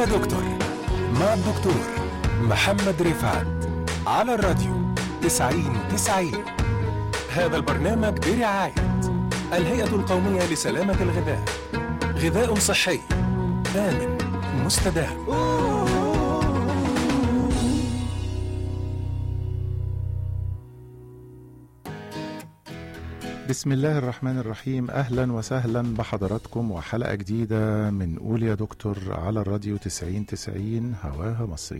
يا دكتور مع الدكتور محمد رفعت على الراديو 90 90 هذا البرنامج برعاية الهيئة القومية لسلامة الغذاء غذاء صحي آمن مستدام بسم الله الرحمن الرحيم اهلا وسهلا بحضراتكم وحلقه جديده من قول يا دكتور على الراديو 90 90 هواها مصري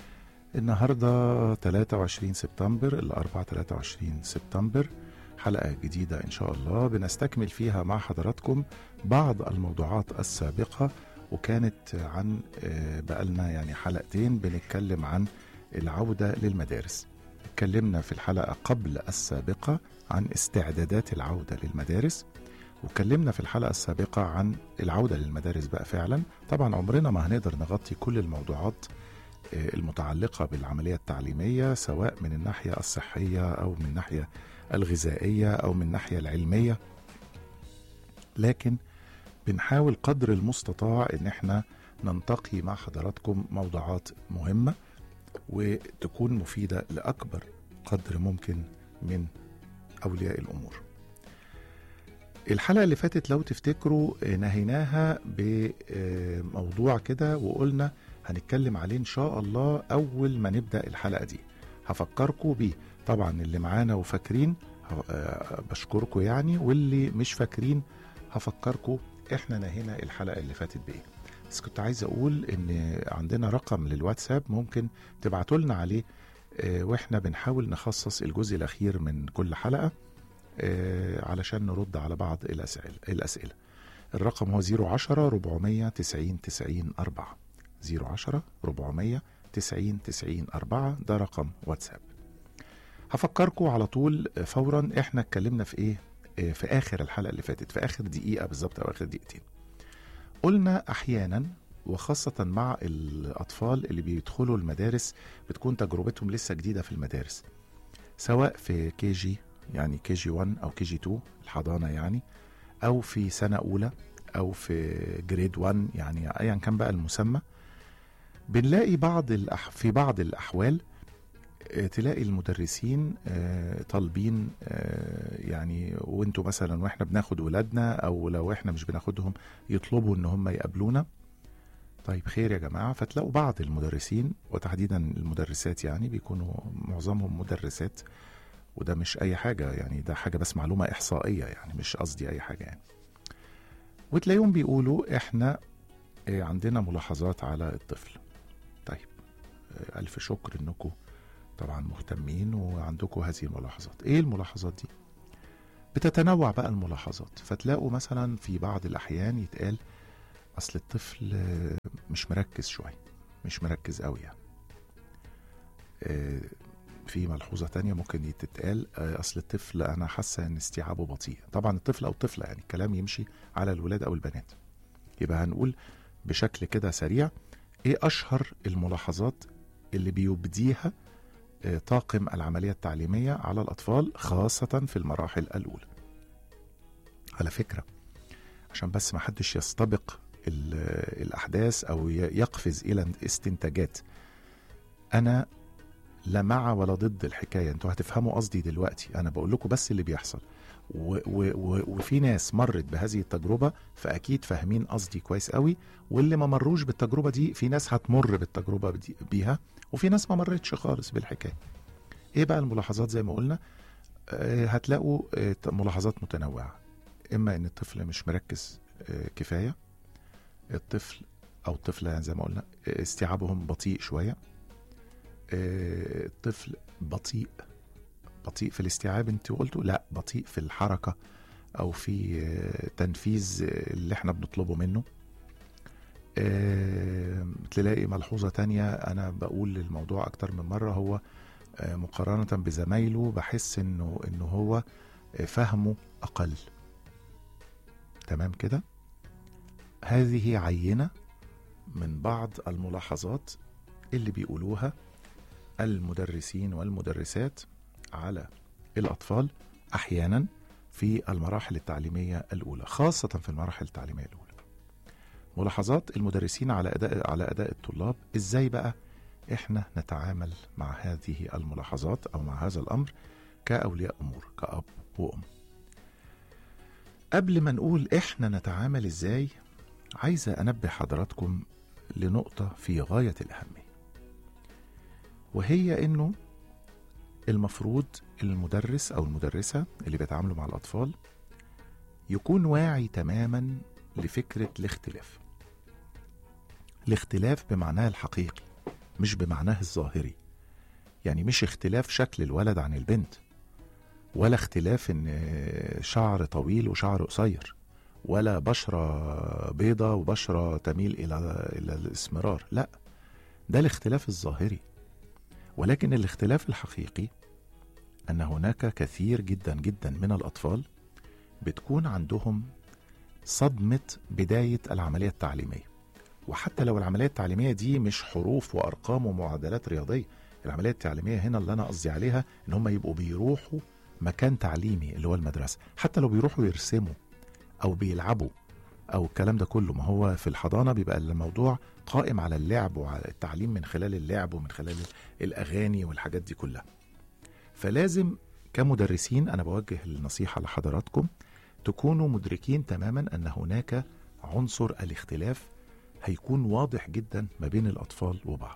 النهارده 23 سبتمبر الاربعاء 23 سبتمبر حلقه جديده ان شاء الله بنستكمل فيها مع حضراتكم بعض الموضوعات السابقه وكانت عن آه، بقالنا يعني حلقتين بنتكلم عن العوده للمدارس اتكلمنا في الحلقه قبل السابقه عن استعدادات العودة للمدارس واتكلمنا في الحلقة السابقة عن العودة للمدارس بقى فعلا طبعا عمرنا ما هنقدر نغطي كل الموضوعات آه، المتعلقة بالعملية التعليمية سواء من الناحية الصحية أو من الناحية الغذائية أو من الناحية العلمية لكن بنحاول قدر المستطاع ان احنا ننتقي مع حضراتكم موضوعات مهمة وتكون مفيدة لأكبر قدر ممكن من أولياء الأمور الحلقة اللي فاتت لو تفتكروا آه، نهيناها بموضوع كده وقلنا هنتكلم عليه إن شاء الله أول ما نبدأ الحلقة دي هفكركم بيه طبعا اللي معانا وفاكرين ه- آه، بشكركم يعني واللي مش فاكرين هفكركم احنا نهينا الحلقة اللي فاتت بإيه بس كنت عايز أقول إن عندنا رقم للواتساب ممكن تبعتوا لنا عليه آه، واحنا بنحاول نخصص الجزء الاخير من كل حلقه آه، علشان نرد على بعض الاسئله الاسئله الرقم هو 010 490 90 4 010 490 90 4 ده رقم واتساب هفكركم على طول آه، فورا احنا اتكلمنا في ايه آه، في اخر الحلقه اللي فاتت في اخر دقيقه بالظبط او اخر دقيقتين قلنا احيانا وخاصة مع الأطفال اللي بيدخلوا المدارس بتكون تجربتهم لسه جديدة في المدارس سواء في كي جي يعني كي جي 1 أو كي جي 2 الحضانة يعني أو في سنة أولى أو في جريد 1 يعني أيا كان بقى المسمى بنلاقي بعض الأح... في بعض الأحوال آه، تلاقي المدرسين آه، طالبين آه، يعني وانتوا مثلا واحنا بناخد ولادنا او لو احنا مش بناخدهم يطلبوا ان هم يقابلونا طيب خير يا جماعة فتلاقوا بعض المدرسين وتحديدا المدرسات يعني بيكونوا معظمهم مدرسات وده مش أي حاجة يعني ده حاجة بس معلومة إحصائية يعني مش قصدي أي حاجة يعني وتلاقيهم بيقولوا إحنا آه، عندنا ملاحظات على الطفل طيب آه، ألف شكر إنكم طبعا مهتمين وعندكم هذه الملاحظات إيه الملاحظات دي؟ بتتنوع بقى الملاحظات فتلاقوا مثلا في بعض الأحيان يتقال اصل الطفل آه، مش مركز شويه مش مركز قوي يعني آه، في ملحوظه تانية ممكن تتقال آه، اصل الطفل انا حاسه ان استيعابه بطيء طبعا الطفل او الطفله يعني الكلام يمشي على الولاد او البنات يبقى هنقول بشكل كده سريع ايه اشهر الملاحظات اللي بيبديها آه، طاقم العمليه التعليميه على الاطفال خاصه في المراحل الاولى على فكره عشان بس ما حدش يستبق ال- الاحداث او ي- يقفز الى استنتاجات انا لا مع ولا ضد الحكايه انتوا هتفهموا قصدي دلوقتي انا بقول لكم بس اللي بيحصل و و و وفي ناس مرت بهذه التجربه فاكيد فاهمين قصدي كويس قوي واللي ما مروش بالتجربه دي في ناس هتمر بالتجربه دي بيها وفي ناس ما مرتش خالص بالحكايه ايه بقى الملاحظات زي ما قلنا آه هتلاقوا آه ملاحظات متنوعه اما ان الطفل مش مركز آه كفايه الطفل او الطفله يعني زي ما قلنا آه، استيعابهم بطيء شويه آه، الطفل بطيء بطيء في الاستيعاب انت قلتوا لا بطيء في الحركه او في آه، تنفيذ آه، اللي احنا بنطلبه منه آه، تلاقي ملحوظه تانية انا بقول الموضوع اكتر من مره هو آه، مقارنه بزمايله بحس انه انه هو آه، فهمه اقل تمام كده هذه عينه من بعض الملاحظات اللي بيقولوها المدرسين والمدرسات على الأطفال أحيانا في المراحل التعليمية الأولى خاصة في المراحل التعليمية الأولى ملاحظات المدرسين على اداء على اداء الطلاب ازاي بقى احنا نتعامل مع هذه الملاحظات او مع هذا الامر كاولياء امور كاب وام قبل ما نقول احنا نتعامل ازاي عايزه انبه حضراتكم لنقطه في غايه الاهميه وهي انه المفروض المدرس او المدرسه اللي بيتعاملوا مع الاطفال يكون واعي تماما لفكره الاختلاف الاختلاف بمعناه الحقيقي مش بمعناه الظاهري يعني مش اختلاف شكل الولد عن البنت ولا اختلاف ان شعر طويل وشعر قصير ولا بشرة بيضة وبشرة تميل إلى إلى الإسمرار لا ده الاختلاف الظاهري ولكن الاختلاف الحقيقي أن هناك كثير جدا جدا من الأطفال بتكون عندهم صدمة بداية العملية التعليمية وحتى لو العملية التعليمية دي مش حروف وأرقام ومعادلات رياضية العملية التعليمية هنا اللي أنا قصدي عليها إن هم يبقوا بيروحوا مكان تعليمي اللي هو المدرسة حتى لو بيروحوا يرسموا أو بيلعبوا أو الكلام ده كله ما هو في الحضانة بيبقى الموضوع قائم على اللعب وعلى التعليم من خلال اللعب ومن خلال الأغاني والحاجات دي كلها فلازم كمدرسين أنا بوجه النصيحة لحضراتكم تكونوا مدركين تماما أن هناك عنصر الاختلاف هيكون واضح جدا ما بين الأطفال وبعض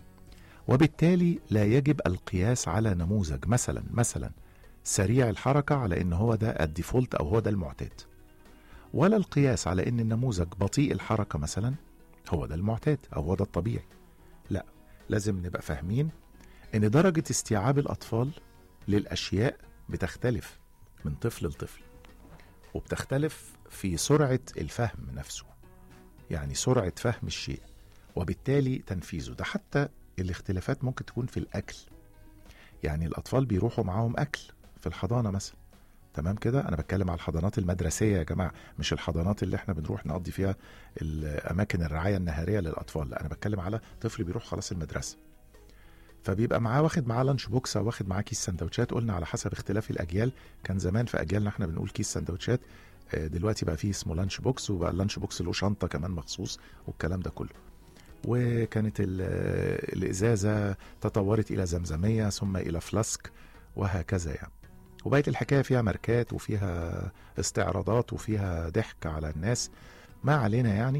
وبالتالي لا يجب القياس على نموذج مثلا مثلا سريع الحركة على ان هو ده الديفولت او هو ده المعتاد ولا القياس على ان النموذج بطيء الحركة مثلا هو ده المعتاد او هو ده الطبيعي لا لازم نبقى فاهمين ان درجة استيعاب الاطفال للاشياء بتختلف من طفل لطفل وبتختلف في سرعة الفهم نفسه يعني سرعة فهم الشيء وبالتالي تنفيذه ده حتى الاختلافات ممكن تكون في الأكل يعني الأطفال بيروحوا معاهم أكل في الحضانة مثلا تمام كده أنا بتكلم على الحضانات المدرسية يا جماعة مش الحضانات اللي احنا بنروح نقضي فيها الأماكن الرعاية النهارية للأطفال لا أنا بتكلم على طفل بيروح خلاص المدرسة فبيبقى معاه واخد معاه لانش بوكس او واخد معاه كيس سندوتشات قلنا على حسب اختلاف الاجيال كان زمان في اجيالنا احنا بنقول كيس سندوتشات دلوقتي بقى فيه اسمه لانش بوكس وبقى اللانش بوكس له شنطه كمان مخصوص والكلام ده كله وكانت الازازه تطورت الى زمزميه ثم الى فلاسك وهكذا يعني وبقت الحكايه فيها ماركات وفيها استعراضات وفيها ضحك على الناس ما علينا يعني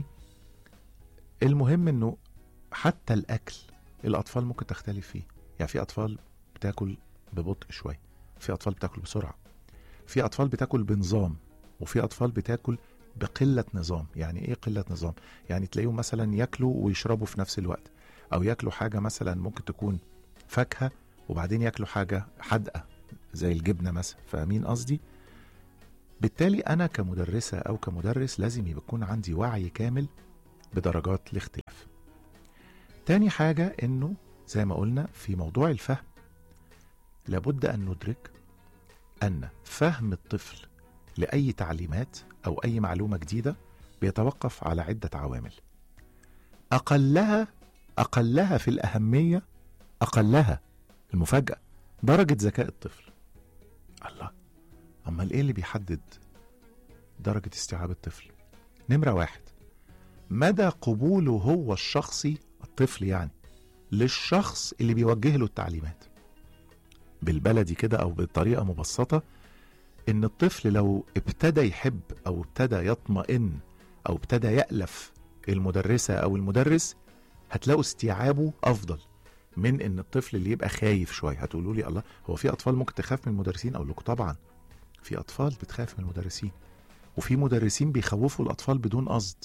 المهم انه حتى الاكل الاطفال ممكن تختلف فيه يعني في اطفال بتاكل ببطء شويه في اطفال بتاكل بسرعه في اطفال بتاكل بنظام وفي اطفال بتاكل بقله نظام يعني ايه قله نظام يعني تلاقيهم مثلا ياكلوا ويشربوا في نفس الوقت او ياكلوا حاجه مثلا ممكن تكون فاكهه وبعدين ياكلوا حاجه حادقه زي الجبنه مثلا فاهمين قصدي بالتالي انا كمدرسه او كمدرس لازم يكون عندي وعي كامل بدرجات الاختلاف تاني حاجه انه زي ما قلنا في موضوع الفهم لابد ان ندرك ان فهم الطفل لاي تعليمات او اي معلومه جديده بيتوقف على عده عوامل اقلها اقلها في الاهميه اقلها المفاجاه درجه ذكاء الطفل الله امال ايه اللي بيحدد درجه استيعاب الطفل نمره واحد مدى قبوله هو الشخصي الطفل يعني للشخص اللي بيوجه له التعليمات بالبلدي كده او بطريقه مبسطه ان الطفل لو ابتدى يحب او ابتدى يطمئن او ابتدى يألف المدرسة او المدرس هتلاقوا استيعابه افضل من ان الطفل اللي يبقى خايف شوية هتقولوا لي الله هو في اطفال ممكن تخاف من المدرسين اقول لكم طبعا في اطفال بتخاف من المدرسين وفي مدرسين بيخوفوا الاطفال بدون قصد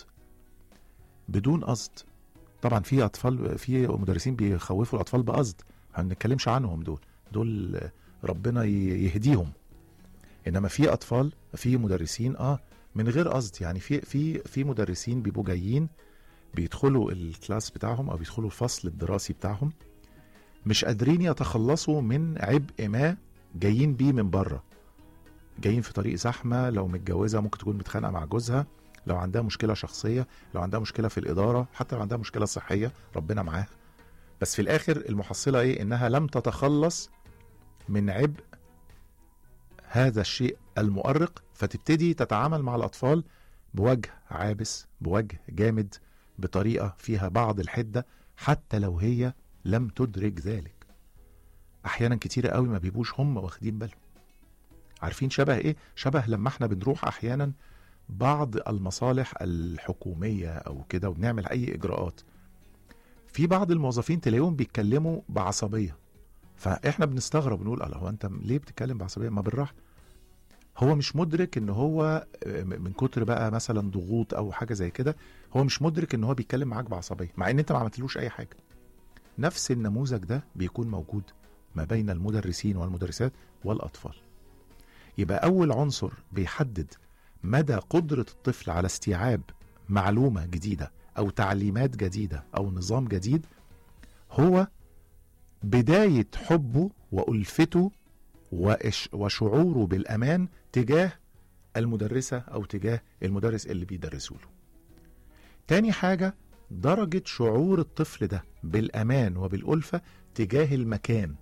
بدون قصد طبعا في اطفال في مدرسين بيخوفوا الاطفال بقصد ما بنتكلمش عنهم دول دول ربنا يهديهم انما في اطفال في مدرسين اه من غير قصد يعني في في في مدرسين بيبقوا جايين بيدخلوا الكلاس بتاعهم او بيدخلوا الفصل الدراسي بتاعهم مش قادرين يتخلصوا من عبء ما جايين بيه من بره جايين في طريق زحمه لو متجوزه ممكن تكون متخانقه مع جوزها لو عندها مشكله شخصيه لو عندها مشكله في الاداره حتى لو عندها مشكله صحيه ربنا معاها بس في الاخر المحصله ايه انها لم تتخلص من عبء هذا الشيء المؤرق فتبتدي تتعامل مع الاطفال بوجه عابس بوجه جامد بطريقة فيها بعض الحدة حتى لو هي لم تدرك ذلك أحيانا كتيرة قوي ما بيبوش هم واخدين بالهم عارفين شبه إيه؟ شبه لما احنا بنروح أحيانا بعض المصالح الحكومية أو كده وبنعمل أي إجراءات في بعض الموظفين تلاقيهم بيتكلموا بعصبية فاحنا بنستغرب نقول الله هو انت ليه بتتكلم بعصبيه ما بالراحه هو مش مدرك ان هو من كتر بقى مثلا ضغوط او حاجه زي كده هو مش مدرك ان هو بيتكلم معاك بعصبيه مع ان انت ما عملتلوش اي حاجه نفس النموذج ده بيكون موجود ما بين المدرسين والمدرسات والاطفال يبقى اول عنصر بيحدد مدى قدره الطفل على استيعاب معلومه جديده او تعليمات جديده او نظام جديد هو بداية حبه وألفته وإش وشعوره بالأمان تجاه المدرسة أو تجاه المدرس اللي بيدرسه له تاني حاجة درجة شعور الطفل ده بالأمان وبالألفة تجاه المكان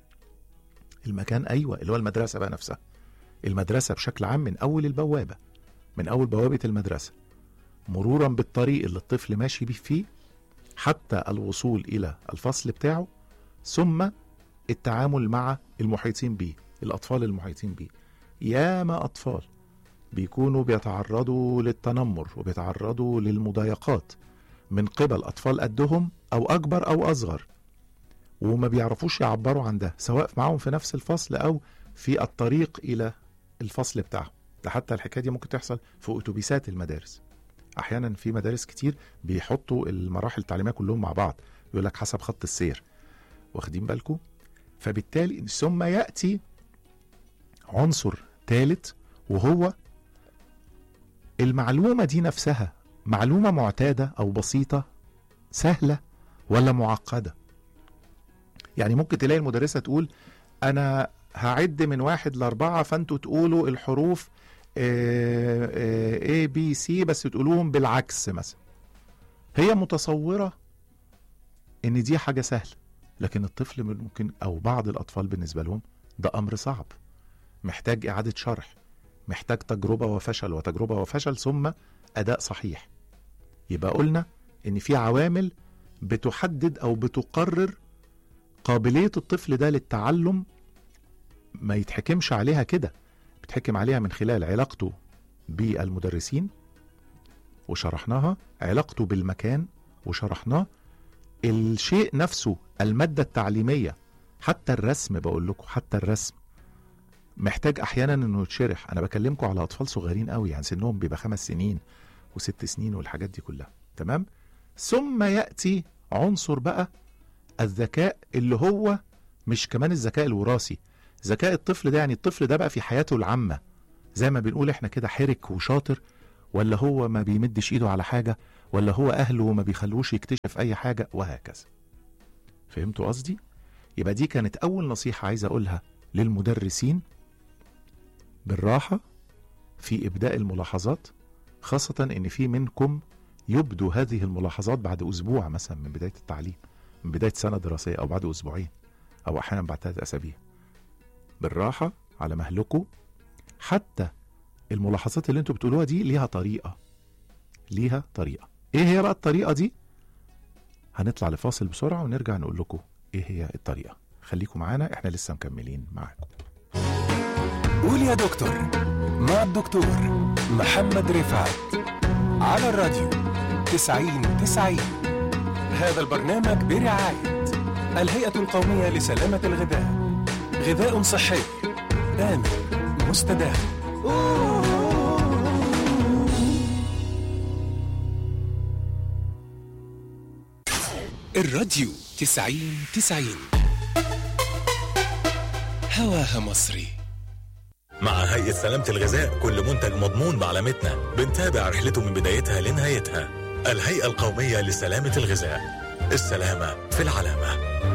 المكان أيوة اللي هو المدرسة بقى نفسها المدرسة بشكل عام من أول البوابة من أول بوابة المدرسة مرورا بالطريق اللي الطفل ماشي بيه فيه حتى الوصول إلى الفصل بتاعه ثم التعامل مع المحيطين بيه الأطفال المحيطين بيه ياما أطفال بيكونوا بيتعرضوا للتنمر وبيتعرضوا للمضايقات من قبل أطفال قدهم أو أكبر أو أصغر وما بيعرفوش يعبروا عن ده سواء معاهم في نفس الفصل أو في الطريق إلى الفصل بتاعهم ده حتى الحكاية دي ممكن تحصل في أتوبيسات المدارس أحيانا في مدارس كتير بيحطوا المراحل التعليمية كلهم مع بعض يقول لك حسب خط السير واخدين بالكم فبالتالي ثم ياتي عنصر ثالث وهو المعلومه دي نفسها معلومه معتاده او بسيطه سهله ولا معقده يعني ممكن تلاقي المدرسه تقول انا هعد من واحد لاربعه فانتوا تقولوا الحروف A B C بس تقولوهم بالعكس مثلا هي متصوره ان دي حاجه سهله لكن الطفل ممكن او بعض الاطفال بالنسبه لهم ده امر صعب محتاج اعاده شرح محتاج تجربه وفشل وتجربه وفشل ثم اداء صحيح يبقى قلنا ان في عوامل بتحدد او بتقرر قابليه الطفل ده للتعلم ما يتحكمش عليها كده بتحكم عليها من خلال علاقته بالمدرسين وشرحناها علاقته بالمكان وشرحناه الشيء نفسه المادة التعليمية حتى الرسم بقول لكم حتى الرسم محتاج احيانا انه يتشرح انا بكلمكم على اطفال صغيرين قوي يعني سنهم بيبقى خمس سنين وست سنين والحاجات دي كلها تمام ثم ياتي عنصر بقى الذكاء اللي هو مش كمان الذكاء الوراثي ذكاء الطفل ده يعني الطفل ده بقى في حياته العامة زي ما بنقول احنا كده حرك وشاطر ولا هو ما بيمدش ايده على حاجة ولا هو اهله ما بيخلوش يكتشف اي حاجة وهكذا فهمتوا قصدي يبقى دي كانت اول نصيحة عايز اقولها للمدرسين بالراحة في ابداء الملاحظات خاصة ان في منكم يبدو هذه الملاحظات بعد اسبوع مثلا من بداية التعليم من بداية سنة دراسية او بعد اسبوعين او احيانا بعد ثلاث اسابيع بالراحة على مهلكم حتى الملاحظات اللي انتوا بتقولوها دي ليها طريقة ليها طريقة ايه هي بقى الطريقة دي هنطلع لفاصل بسرعة ونرجع نقول لكم ايه هي الطريقة خليكم معانا احنا لسه مكملين معاكم قول يا دكتور مع الدكتور محمد رفعت على الراديو تسعين تسعين هذا البرنامج برعاية الهيئة القومية لسلامة الغذاء غذاء صحي آمن مستدام الراديو تسعين تسعين هواها مصري مع هيئة سلامة الغذاء كل منتج مضمون بعلامتنا بنتابع رحلته من بدايتها لنهايتها الهيئة القومية لسلامة الغذاء السلامة في العلامة